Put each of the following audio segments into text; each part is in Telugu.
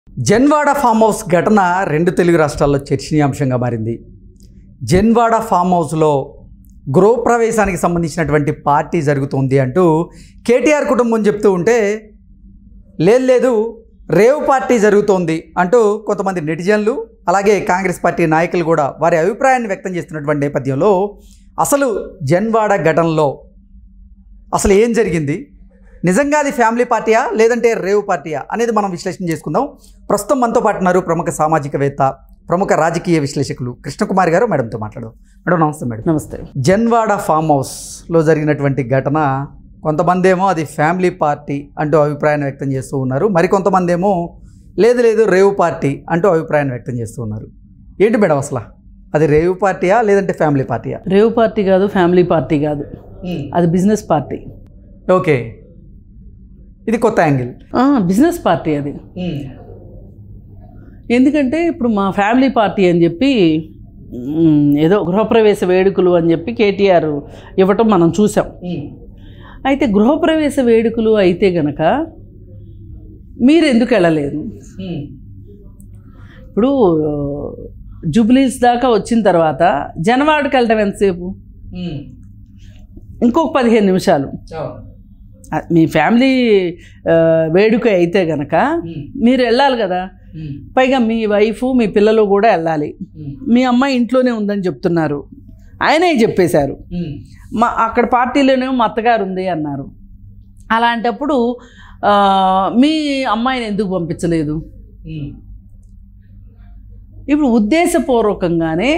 జన్వాడ ఫామ్ హౌస్ ఘటన రెండు తెలుగు రాష్ట్రాల్లో చర్చనీయాంశంగా మారింది జన్వాడ ఫామ్ హౌస్లో గృహప్రవేశానికి సంబంధించినటువంటి పార్టీ జరుగుతుంది అంటూ కేటీఆర్ కుటుంబం చెప్తూ ఉంటే లేదు లేదు రేవ్ పార్టీ జరుగుతోంది అంటూ కొంతమంది నెటిజన్లు అలాగే కాంగ్రెస్ పార్టీ నాయకులు కూడా వారి అభిప్రాయాన్ని వ్యక్తం చేస్తున్నటువంటి నేపథ్యంలో అసలు జన్వాడ ఘటనలో అసలు ఏం జరిగింది నిజంగా అది ఫ్యామిలీ పార్టీయా లేదంటే రేవ్ పార్టీయా అనేది మనం విశ్లేషణ చేసుకుందాం ప్రస్తుతం మనతో పాటు ఉన్నారు ప్రముఖ సామాజికవేత్త ప్రముఖ రాజకీయ విశ్లేషకులు కృష్ణకుమార్ గారు మేడంతో మాట్లాడదాం మేడం నమస్తే మేడం నమస్తే జన్వాడ ఫామ్ హౌస్లో జరిగినటువంటి ఘటన కొంతమంది ఏమో అది ఫ్యామిలీ పార్టీ అంటూ అభిప్రాయాన్ని వ్యక్తం చేస్తూ ఉన్నారు మరికొంతమంది ఏమో లేదు లేదు రేవ్ పార్టీ అంటూ అభిప్రాయాన్ని వ్యక్తం చేస్తూ ఉన్నారు ఏంటి మేడం అసలు అది రేవ్ పార్టీయా లేదంటే ఫ్యామిలీ పార్టీయా రేవ్ పార్టీ కాదు ఫ్యామిలీ పార్టీ కాదు అది బిజినెస్ పార్టీ ఓకే ఇది కొత్త యాంగిల్ ఆ, బిజినెస్ పార్టీ అది ఎందుకంటే ఇప్పుడు మా ఫ్యామిలీ పార్టీ అని చెప్పి మ్, ఏదో గృహప్రవేశ వేడుకలు అని చెప్పి కేటీఆర్ ఇవ్వటం మనం చూసాం అయితే గృహప్రవేశ వేడుకలు అయితే గనక మీరు ఎందుకు వెళ్ళలేదు ఇప్పుడు జూబ్లీస్ దాకా వచ్చిన తర్వాత జనవాడకి వెళ్ళడం ఎంతసేపు ఇంకొక పదిహేను నిమిషాలు ఆ, మీ ఫ్యామిలీ ఆ, వేడుక అయితే గనక మీరు వెళ్ళాలి కదా పైగా మీ వైఫ్ మీ పిల్లలు కూడా వెళ్ళాలి మీ అమ్మాయి ఇంట్లోనే ఉందని చెప్తున్నారు ఆయనే చెప్పేశారు మా అక్కడ పార్టీలోనేమో మా అత్తగారు ఉంది అన్నారు అలాంటప్పుడు ఆ, మీ అమ్మాయిని ఎందుకు పంపించలేదు ఇప్పుడు ఉద్దేశపూర్వకంగానే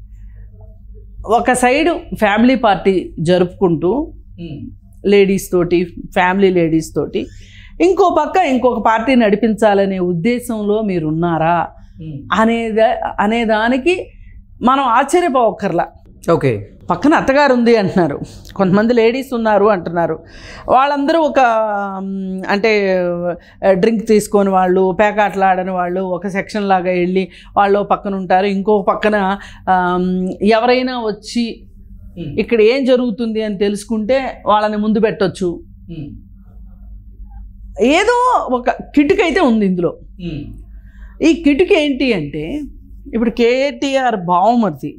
ఒక సైడు ఫ్యామిలీ పార్టీ జరుపుకుంటూ లేడీస్ తోటి ఫ్యామిలీ లేడీస్ తోటి ఇంకో పక్క ఇంకొక పార్టీ నడిపించాలనే ఉద్దేశంలో మీరున్నారా అనేదా అనేదానికి మనం ఆశ్చర్యపోవక్కర్లా ఓకే పక్కన అత్తగారు ఉంది అంటున్నారు కొంతమంది లేడీస్ ఉన్నారు అంటున్నారు వాళ్ళందరూ ఒక మ్, అంటే డ్రింక్ తీసుకొని వాళ్ళు పేకాటలాడని వాళ్ళు ఒక సెక్షన్ లాగా వెళ్ళి వాళ్ళు పక్కన ఉంటారు ఇంకో పక్కన ఆమ్, ఎవరైనా వచ్చి ఇక్కడ ఏం జరుగుతుంది అని తెలుసుకుంటే వాళ్ళని ముందు పెట్టొచ్చు ఏదో ఒక కిటుకు అయితే ఉంది ఇందులో ఈ కిటుకు ఏంటి అంటే ఇప్పుడు కేటీఆర్ బావమర్ది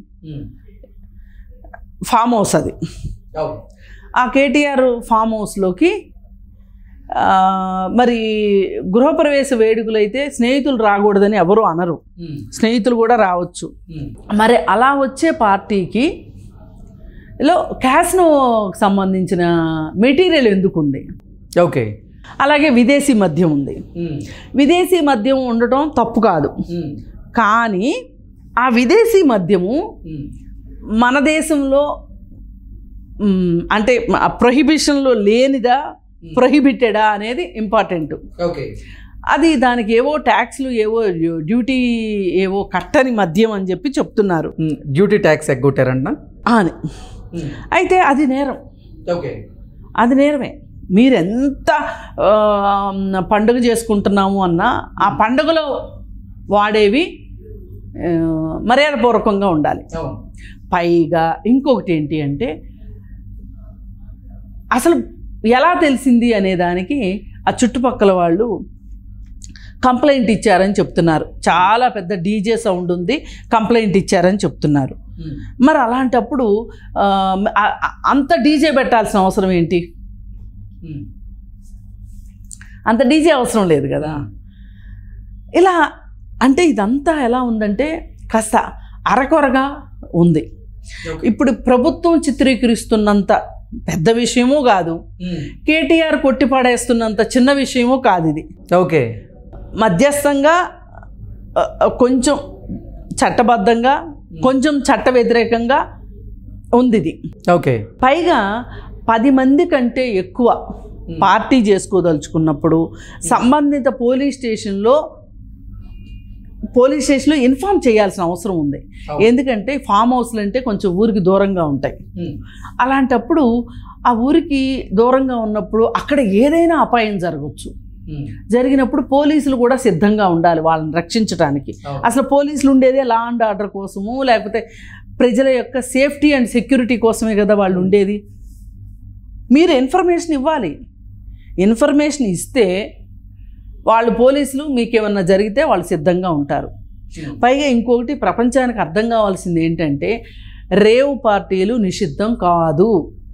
ఫామ్ హౌస్ అది ఆ కేటీఆర్ ఫామ్ హౌస్లోకి ఆ, మరి గృహప్రవేశ వేడుకలు అయితే స్నేహితులు రాకూడదని ఎవరు అనరు స్నేహితులు కూడా రావచ్చు మరి అలా వచ్చే పార్టీకి లో క్యాస్నోకి సంబంధించిన మెటీరియల్ ఎందుకు ఉంది ఓకే అలాగే విదేశీ మద్యం ఉంది విదేశీ మద్యం ఉండటం తప్పు కాదు కానీ ఆ విదేశీ మద్యము మన దేశంలో మ్, అంటే ప్రొహిబిషన్లో లేనిదా ప్రొహిబిటెడా అనేది ఇంపార్టెంట్ ఓకే అది దానికి ఏవో ట్యాక్స్లు ఏవో డ్యూటీ ఏవో కట్టని మద్యం అని చెప్పి చెప్తున్నారు డ్యూటీ ట్యాక్స్ ఎగ్గొట్టారంట అని అయితే అది నేరం ఓకే అది నేరమే మీరు ఎంత ఆ, పండుగ చేసుకుంటున్నాము అన్నా ఆ పండుగలో వాడేవి ఆ, మర్యాదపూర్వకంగా ఉండాలి పైగా ఇంకొకటి ఏంటి అంటే అసలు ఎలా తెలిసింది అనే దానికి ఆ చుట్టుపక్కల వాళ్ళు కంప్లైంట్ ఇచ్చారని చెప్తున్నారు చాలా పెద్ద డీజే సౌండ్ ఉంది కంప్లైంట్ ఇచ్చారని చెప్తున్నారు మరి అలాంటప్పుడు ఆ, ఆ- ఆ- అంత డీజే పెట్టాల్సిన అవసరం ఏంటి అంత డీజే అవసరం లేదు కదా ఇలా అంటే ఇదంతా ఎలా ఉందంటే కాస్త అరకొరగా ఉంది ఇప్పుడు ప్రభుత్వం చిత్రీకరిస్తున్నంత పెద్ద విషయమూ కాదు కేటీఆర్ కొట్టిపడేస్తున్నంత చిన్న విషయమూ కాదు ఇది ఓకే మధ్యస్థంగా ఆ, ఆ, కొంచెం చట్టబద్ధంగా కొంచెం చట్ట వ్యతిరేకంగా ఉంది ఇది ఓకే పైగా పది మంది కంటే ఎక్కువ పార్టీ చేసుకోదలుచుకున్నప్పుడు సంబంధిత పోలీస్ స్టేషన్లో పోలీస్ స్టేషన్లో ఇన్ఫామ్ చేయాల్సిన అవసరం ఉంది అవును. ఎందుకంటే ఫామ్ హౌస్లు అంటే కొంచెం ఊరికి దూరంగా ఉంటాయి అలాంటప్పుడు ఆ ఊరికి దూరంగా ఉన్నప్పుడు అక్కడ ఏదైనా అపాయం జరగవచ్చు జరిగినప్పుడు పోలీసులు కూడా సిద్ధంగా ఉండాలి వాళ్ళని రక్షించడానికి అవును. అసలు పోలీసులు ఉండేదే లా అండ్ ఆర్డర్ కోసము లేకపోతే ప్రజల యొక్క సేఫ్టీ అండ్ సెక్యూరిటీ కోసమే కదా వాళ్ళు ఉండేది మీరు ఇన్ఫర్మేషన్ ఇవ్వాలి ఇన్ఫర్మేషన్ ఇస్తే వాళ్ళు పోలీసులు మీకేమన్నా జరిగితే వాళ్ళు సిద్ధంగా ఉంటారు పైగా ఇంకొకటి ప్రపంచానికి అర్థం కావాల్సింది ఏంటంటే రేవు పార్టీలు నిషిద్ధం కాదు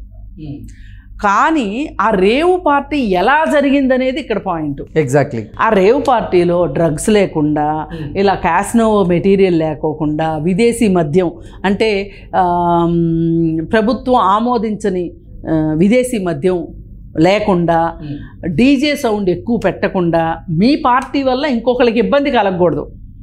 కానీ ఆ రేవు పార్టీ ఎలా జరిగిందనేది ఇక్కడ పాయింట్ ఎగ్జాక్ట్లీ ఆ రేవ్ పార్టీలో డ్రగ్స్ లేకుండా ఇలా క్యాస్నో మెటీరియల్ లేకోకుండా విదేశీ మద్యం అంటే ఆమ్, ప్రభుత్వం ఆమోదించని ఆ, విదేశీ మద్యం లేకుండా డీజే సౌండ్ ఎక్కువ పెట్టకుండా మీ పార్టీ వల్ల ఇంకొకరికి ఇబ్బంది కలగకూడదు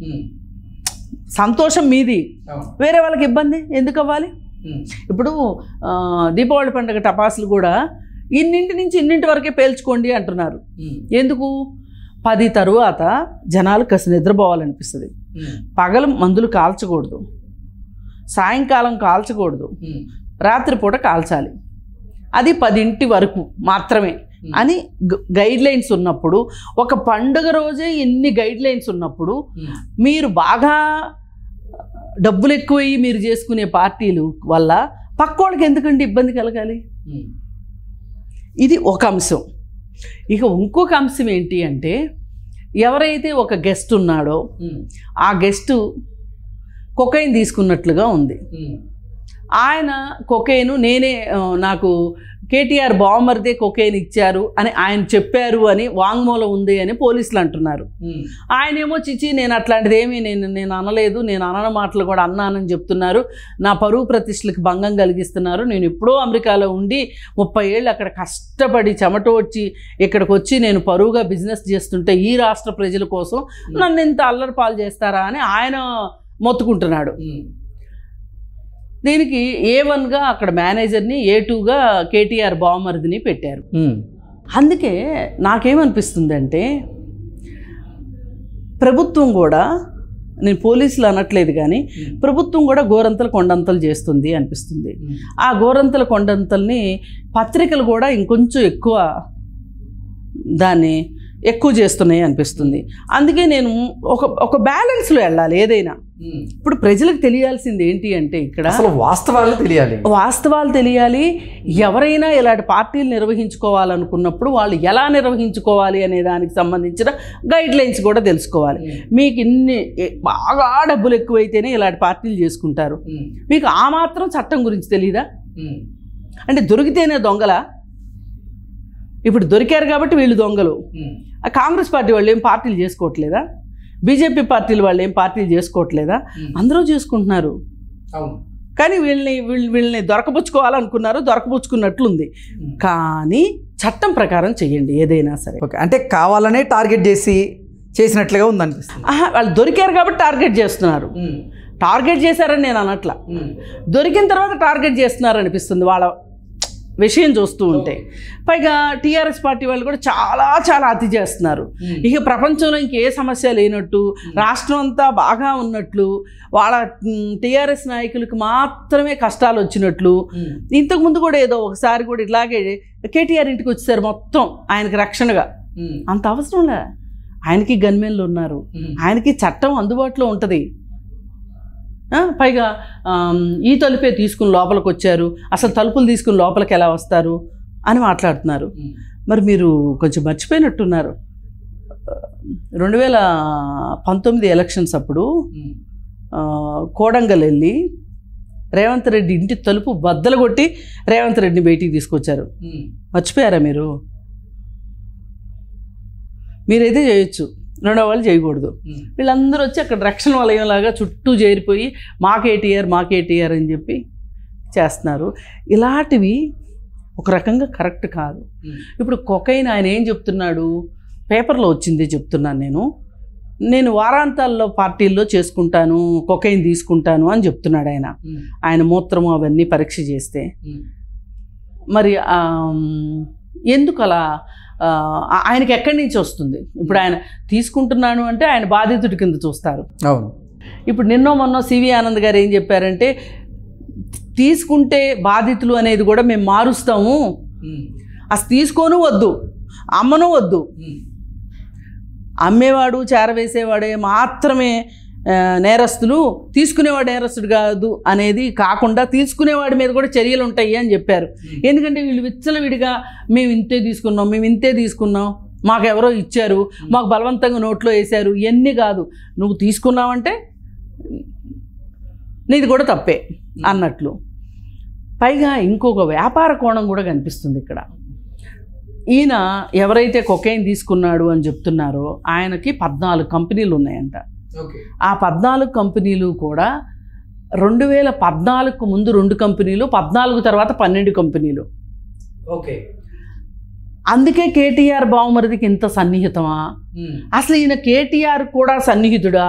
సంతోషం మీది వేరే వాళ్ళకి ఇబ్బంది ఎందుకు అవ్వాలి ఇప్పుడు ఆ, దీపావళి పండుగ టపాసులు కూడా ఇన్నింటి నుంచి ఇన్నింటి వరకే పేల్చుకోండి అంటున్నారు ఎందుకు పది తరువాత జనాలు కసి నిద్రపోవాలనిపిస్తుంది పగలు మందులు కాల్చకూడదు సాయంకాలం కాల్చకూడదు రాత్రిపూట కాల్చాలి అది పదింటి వరకు మాత్రమే అని గైడ్ లైన్స్ ఉన్నప్పుడు ఒక పండుగ రోజే ఎన్ని గైడ్ లైన్స్ ఉన్నప్పుడు మీరు బాగా డబ్బులు ఎక్కువయ్యి మీరు చేసుకునే పార్టీలు వల్ల పక్కోళ్ళకి ఎందుకండి ఇబ్బంది కలగాలి ఇది ఒక అంశం ఇక ఇంకొక అంశం ఏంటి అంటే ఎవరైతే ఒక గెస్ట్ ఉన్నాడో ఆ గెస్టు కొకైన్ తీసుకున్నట్లుగా ఉంది ఆయన కొకైను నేనే ఆ, నాకు కేటీఆర్ బాంబర్దే కొకైన్ ఇచ్చారు అని ఆయన చెప్పారు అని వాంగ్మూలం ఉంది అని పోలీసులు అంటున్నారు ఆయనేమో చిచి నేను అట్లాంటిది ఏమీ నేను నేను అనలేదు నేను అనన మాటలు కూడా అన్నానని చెప్తున్నారు నా పరువు ప్రతిష్టలకు భంగం కలిగిస్తున్నారు నేను ఎప్పుడో అమెరికాలో ఉండి ముప్పై ఏళ్ళు అక్కడ కష్టపడి చెమట వచ్చి ఇక్కడికి వచ్చి నేను పరువుగా బిజినెస్ చేస్తుంటే ఈ రాష్ట్ర ప్రజల కోసం నన్ను ఇంత అల్లరి పాలు చేస్తారా అని ఆయన మొత్తుకుంటున్నాడు దీనికి ఏ వన్గా అక్కడ మేనేజర్ని ఏ టూగా కేటీఆర్ బామర్దిని పెట్టారు అందుకే నాకేమనిపిస్తుందంటే ప్రభుత్వం కూడా నేను పోలీసులు అనట్లేదు కానీ ప్రభుత్వం కూడా గోరంతలు కొండంతలు చేస్తుంది అనిపిస్తుంది ఆ గోరంతల కొండంతల్ని పత్రికలు కూడా ఇంకొంచెం ఎక్కువ దాన్ని ఎక్కువ చేస్తున్నాయి అనిపిస్తుంది అందుకే నేను ఒక ఒక బ్యాలెన్స్లో వెళ్ళాలి ఏదైనా ఇప్పుడు ప్రజలకు తెలియాల్సింది ఏంటి అంటే ఇక్కడ అసలు వాస్తవాలు తెలియాలి వాస్తవాలు తెలియాలి ఎవరైనా ఇలాంటి పార్టీలు నిర్వహించుకోవాలనుకున్నప్పుడు వాళ్ళు ఎలా నిర్వహించుకోవాలి అనే దానికి సంబంధించిన గైడ్ లైన్స్ కూడా తెలుసుకోవాలి మీకు ఇన్ని ఎ- బాగా డబ్బులు ఎక్కువైతేనే ఇలాంటి పార్టీలు చేసుకుంటారు మీకు ఆ మాత్రం చట్టం గురించి తెలియదా అంటే దొరికితేనే దొంగల ఇప్పుడు దొరికారు కాబట్టి వీళ్ళు దొంగలు ఆ కాంగ్రెస్ పార్టీ వాళ్ళు ఏం పార్టీలు చేసుకోవట్లేదా బీజేపీ పార్టీలు వాళ్ళు ఏం పార్టీలు చేసుకోవట్లేదా అందరూ చేసుకుంటున్నారు అవును కానీ వీళ్ళని వీళ్ళు వీళ్ళని దొరకపుచ్చుకోవాలనుకున్నారు దొరకపుచ్చుకున్నట్లుంది కానీ చట్టం ప్రకారం చెయ్యండి ఏదైనా సరే ఓకే అంటే కావాలనే టార్గెట్ చేసి చేసినట్లుగా ఉంది అనిపిస్తుంది ఆహా, వాళ్ళు దొరికారు కాబట్టి టార్గెట్ చేస్తున్నారు టార్గెట్ చేశారని నేను అనట్లా దొరికిన తర్వాత టార్గెట్ చేస్తున్నారు అనిపిస్తుంది వాళ్ళ విషయం చూస్తూ ఉంటే పైగా టీఆర్ఎస్ పార్టీ వాళ్ళు కూడా చాలా చాలా అతి చేస్తున్నారు ఇక ప్రపంచంలో ఇంకే సమస్య లేనట్టు రాష్ట్రం అంతా బాగా ఉన్నట్లు వాళ్ళ టీఆర్ఎస్ నాయకులకు మాత్రమే కష్టాలు వచ్చినట్లు ఇంతకుముందు కూడా ఏదో ఒకసారి కూడా ఇలాగే కేటీఆర్ ఇంటికి వచ్చేసారు మొత్తం ఆయనకి రక్షణగా అంత అవసరంలే ఆయనకి గన్మెన్లు ఉన్నారు ఆయనకి చట్టం అందుబాటులో ఉంటుంది ఆ, పైగా ఆమ్, ఈ తలుపే తీసుకుని లోపలికి వచ్చారు అసలు తలుపులు తీసుకుని లోపలికి ఎలా వస్తారు అని మాట్లాడుతున్నారు మరి మీరు కొంచెం మర్చిపోయినట్టున్నారు రెండు వేల పంతొమ్మిది ఎలక్షన్స్ అప్పుడు ఆ, కోడంగల్ వెళ్ళి రేవంత్ రెడ్డి ఇంటి తలుపు బద్దలు కొట్టి రేవంత్ రెడ్డిని బయటికి తీసుకొచ్చారు మర్చిపోయారా మీరు మీరైతే చేయొచ్చు రెండో వాళ్ళు చేయకూడదు వీళ్ళందరూ వచ్చి అక్కడ రక్షణ వలయంలాగా చుట్టూ చేరిపోయి మా కేటీఆర్ మా కేటీఆర్ అని చెప్పి చేస్తున్నారు ఇలాంటివి ఒక రకంగా కరెక్ట్ కాదు ఇప్పుడు కొకైన్ ఆయన ఏం చెప్తున్నాడు పేపర్లో వచ్చింది చెప్తున్నాను నేను నేను వారాంతాల్లో పార్టీల్లో చేసుకుంటాను కొకైన్ తీసుకుంటాను అని చెప్తున్నాడు ఆయన ఆయన మూత్రము అవన్నీ పరీక్ష చేస్తే మరి ఆమ్, ఎందుకు అలా ఆ, ఆయనకి ఎక్కడి నుంచి వస్తుంది ఇప్పుడు ఆయన తీసుకుంటున్నాను అంటే ఆయన బాధితుడి కింద చూస్తారు అవును ఇప్పుడు నిన్నో మొన్నో సివి ఆనంద్ గారు ఏం చెప్పారంటే తీసుకుంటే బాధితులు అనేది కూడా మేము మారుస్తాము అసలు తీసుకోను వద్దు అమ్మను వద్దు అమ్మేవాడు చేరవేసేవాడే మాత్రమే ఆ, నేరస్తులు తీసుకునేవాడు నేరస్తుడు కాదు అనేది కాకుండా తీసుకునేవాడి మీద కూడా చర్యలు ఉంటాయి అని చెప్పారు ఎందుకంటే వీళ్ళు విచ్చలవిడిగా మేము ఇంతే తీసుకున్నాం మేము ఇంతే తీసుకున్నాం మాకెవరో ఇచ్చారు మాకు బలవంతంగా నోట్లో వేశారు ఇవన్నీ కాదు నువ్వు తీసుకున్నావంటే నీది కూడా తప్పే అన్నట్లు పైగా ఇంకొక వ్యాపార కోణం కూడా కనిపిస్తుంది ఇక్కడ ఈయన ఎవరైతే కొకైన్ తీసుకున్నాడు అని చెప్తున్నారో ఆయనకి పద్నాలుగు కంపెనీలు ఉన్నాయంట ఓకే ఆ పద్నాలుగు కంపెనీలు కూడా రెండు వేల పద్నాలుగుకు ముందు రెండు కంపెనీలు పద్నాలుగు తర్వాత పన్నెండు కంపెనీలు ఓకే అందుకే కేటీఆర్ బావమరిదికి ఇంత సన్నిహితమా అసలు ఈయన కేటీఆర్ కూడా సన్నిహితుడా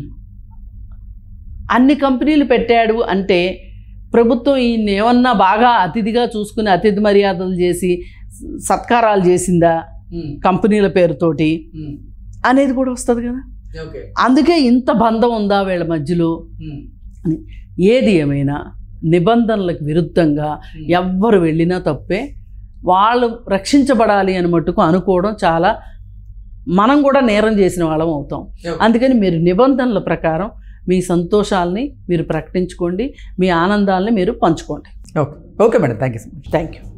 అన్ని కంపెనీలు పెట్టాడు అంటే ప్రభుత్వం ఈయన ఏమన్నా బాగా అతిథిగా చూసుకుని అతిథి మర్యాదలు చేసి సత్కారాలు చేసిందా కంపెనీల పేరుతోటి అనేది కూడా వస్తుంది కదా ఓకే అందుకే ఇంత బంధం ఉందా వీళ్ళ మధ్యలో అని ఏది ఏమైనా నిబంధనలకు విరుద్ధంగా ఎవ్వరు వెళ్ళినా తప్పే వాళ్ళు రక్షించబడాలి అని మట్టుకు అనుకోవడం చాలా మనం కూడా నేరం చేసిన వాళ్ళం అవుతాం అందుకని మీరు నిబంధనల ప్రకారం మీ సంతోషాలని మీరు ప్రకటించుకోండి మీ ఆనందాలని మీరు పంచుకోండి okay okay madam thank you so much thank you